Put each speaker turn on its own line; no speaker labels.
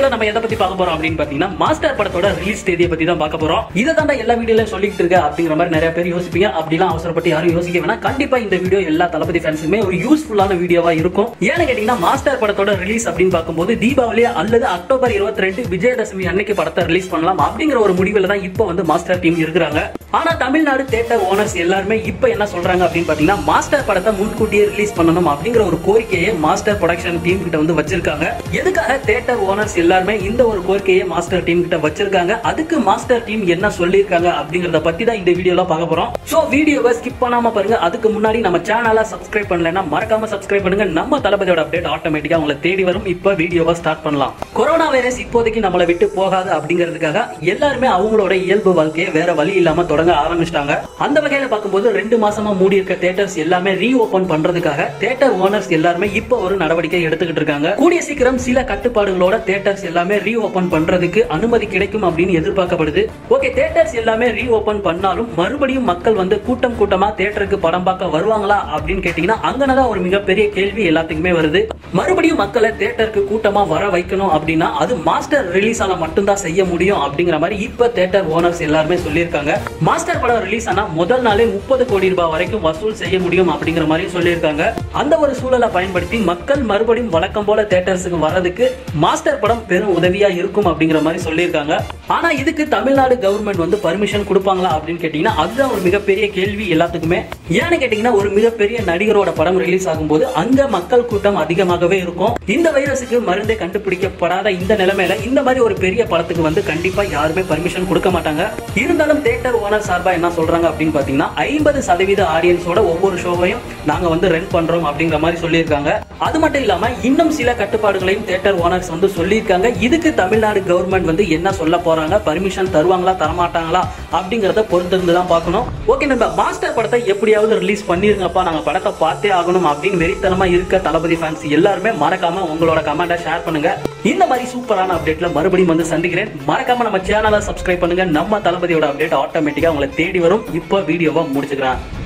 வீடியோல நம்ம எதை பத்தி பார்க்க போறோம் அப்படின்னு பாத்தீங்கன்னா மாஸ்டர் படத்தோட ரிலீஸ் தேதியை பத்தி தான் பார்க்க போறோம் இதை தான் எல்லா வீடியோல சொல்லிட்டு இருக்க அப்படிங்கிற மாதிரி நிறைய பேர் யோசிப்பீங்க அப்படிலாம் அவசரப்பட்டு யாரும் யோசிக்க வேணாம் கண்டிப்பா இந்த வீடியோ எல்லா தளபதி ஃபேன்ஸுமே ஒரு யூஸ்ஃபுல்லான வீடியோவா இருக்கும் ஏன்னு கேட்டீங்கன்னா மாஸ்டர் படத்தோட ரிலீஸ் அப்படின்னு பார்க்கும்போது தீபாவளி அல்லது அக்டோபர் இருபத்தி ரெண்டு விஜயதசமி அன்னைக்கு படத்தை ரிலீஸ் பண்ணலாம் அப்படிங்கிற ஒரு முடிவுல தான் இப்போ வந்து மாஸ்டர் டீம் இருக்கிறாங்க ஆனா தமிழ்நாடு தேட்டர் ஓனர்ஸ் எல்லாருமே இப்போ என்ன சொல்றாங்க அப்படின்னு பாத்தீங்கன்னா மாஸ்டர் படத்தை முன்கூட்டியே ரிலீஸ் பண்ணணும் அப்படிங்கிற ஒரு கோரிக்கையை மாஸ்டர் ப்ரொடக்ஷன் டீம் கிட்ட வந்து வச்சிருக்காங்க எதுக்காக தேட்டர் ஓனர்ஸ் எல்லாருமே இந்த ஒரு கோரிக்கையை மாஸ்டர் டீம் கிட்ட வச்சிருக்காங்க அதுக்கு மாஸ்டர் டீம் என்ன சொல்லியிருக்காங்க அப்படிங்கறத பத்தி தான் இந்த வீடியோல பார்க்க போறோம் சோ வீடியோவை ஸ்கிப் பண்ணாம பாருங்க அதுக்கு முன்னாடி நம்ம சேனலை சப்ஸ்கிரைப் பண்ணலைன்னா மறக்காம சப்ஸ்கிரைப் பண்ணுங்க நம்ம தளபதியோட அப்டேட் ஆட்டோமேட்டிக்கா உங்களை தேடி வரும் இப்போ வீடியோவை ஸ்டார்ட் பண்ணலாம் கொரோனா வைரஸ் இப்போதைக்கு நம்மளை விட்டு போகாது அப்படிங்கிறதுக்காக எல்லாருமே அவங்களோட இயல்பு வாழ்க்கையை வேற வழி இல்லாம தொடங்க ஆரம்பிச்சிட்டாங்க அந்த வகையில பார்க்கும்போது ரெண்டு மாசமா மூடி இருக்க தேட்டர்ஸ் எல்லாமே ரீ ஓபன் பண்றதுக்காக தேட்டர் ஓனர்ஸ் எல்லாருமே இப்போ ஒரு நடவடிக்கை எடுத்துக்கிட்டு இருக்காங்க கூடிய சீக்கிரம் சில கட்டுப்பாடுகளோட தேட்டர்ஸ் எல்லாமே ரீ ஓபன் பண்றதுக்கு அனுமதி கிடைக்கும் அப்படின்னு எதிர்பார்க்கப்படுது ஓகே தேட்டர்ஸ் எல்லாமே ரீ ஓபன் பண்ணாலும் மறுபடியும் மக்கள் வந்து கூட்டம் கூட்டமா தேட்டருக்கு படம் பார்க்க வருவாங்களா அப்படின்னு கேட்டீங்கன்னா அங்கனதான் ஒரு மிகப்பெரிய கேள்வி எல்லாத்துக்குமே வருது மறுபடியும் மக்களை தேட்டருக்கு கூட்டமா வர வைக்கணும் அப்படின்னா அது மாஸ்டர் ரிலீஸ் ஆன மட்டும்தான் செய்ய முடியும் அப்படிங்கிற மாதிரி இப்ப தேட்டர் ஓனர்ஸ் எல்லாருமே சொல்லியிருக்காங்க மாஸ்டர் படம் ரிலீஸ் ஆனா முதல் நாளே முப்பது கோடி ரூபாய் வரைக்கும் வசூல் செய்ய முடியும் அப்படிங்கிற மாதிரி சொல்லியிருக்காங்க அந்த ஒரு சூழலை பயன்படுத்தி மக்கள் மறுபடியும் வழக்கம் போல தேட்டர்ஸுக்கு வர்றதுக்கு மாஸ்டர் படம் பெரும் உதவியா இருக்கும் அப்படிங்கிற மாதிரி சொல்லியிருக்காங்க ஆனா இதுக்கு தமிழ்நாடு கவர்மெண்ட் வந்து பர்மிஷன் கொடுப்பாங்களா அப்படின்னு கேட்டீங்கன்னா அதுதான் ஒரு மிகப்பெரிய கேள்வி எல்லாத்துக்குமே ஏன்னு கேட்டீங்கன்னா ஒரு மிகப்பெரிய நடிகரோட படம் ரிலீஸ் ஆகும்போது அங்க மக்கள் கூட்டம் அதிகமாகவே இருக்கும் இந்த வைரஸுக்கு மருந்தே கண்டுபிடிக்கப்படாத இந்த நிலைமையில இந்த மாதிரி ஒரு பெரிய படத்துக்கு வந்து கண்டிப்பா யாருமே பர்மிஷன் கொடுக்க மாட்டாங்க இருந்தாலும் தேட்டர் ஓனர் சார்பா என்ன சொல்றாங்க அப்படின்னு பாத்தீங்கன்னா ஐம்பது சதவீத ஆடியன்ஸோட ஒவ்வொரு ஷோவையும் நாங்க வந்து ரன் பண்றோம் அப்படிங்கிற மாதிரி சொல்லியிருக்காங்க அது மட்டும் இல்லாம இன்னும் சில கட்டுப்பாடுகளையும் தேட்டர் ஓனர்ஸ் வந்து சொல்லியிருக்காங்க இதுக்கு தமிழ்நாடு கவர்மெண்ட் வந்து என்ன சொல்ல போறாங்க பர்மிஷன் தருவாங்களா தரமாட்டாங்களா அப்படிங்கறத பொறுத்திருந்து தான் பார்க்கணும் ஓகே நம்ம மாஸ்டர் படத்தை எப்படியாவது ரிலீஸ் பண்ணிருங்கப்பா நாங்க படத்தை பார்த்தே ஆகணும் அப்படின்னு வெறித்தனமா இருக்க தளபதி ஃபேன்ஸ் எல்லாருமே மறக்காம உங்களோட கமெண்ட்டை ஷேர் பண்ணுங்க இந்த மாதிரி சூப்பரான அப்டேட்ல மறுபடியும் வந்து சந்திக்கிறேன் மறக்காம நம்ம சேனலை சப்ஸ்கிரைப் பண்ணுங்க நம்ம தளபதியோட அப்டேட் ஆட்டோமேட்டிக்கா உங்களை தேடி வரும் இப்போ வீடியோவை முடிச்சுக்கிறேன்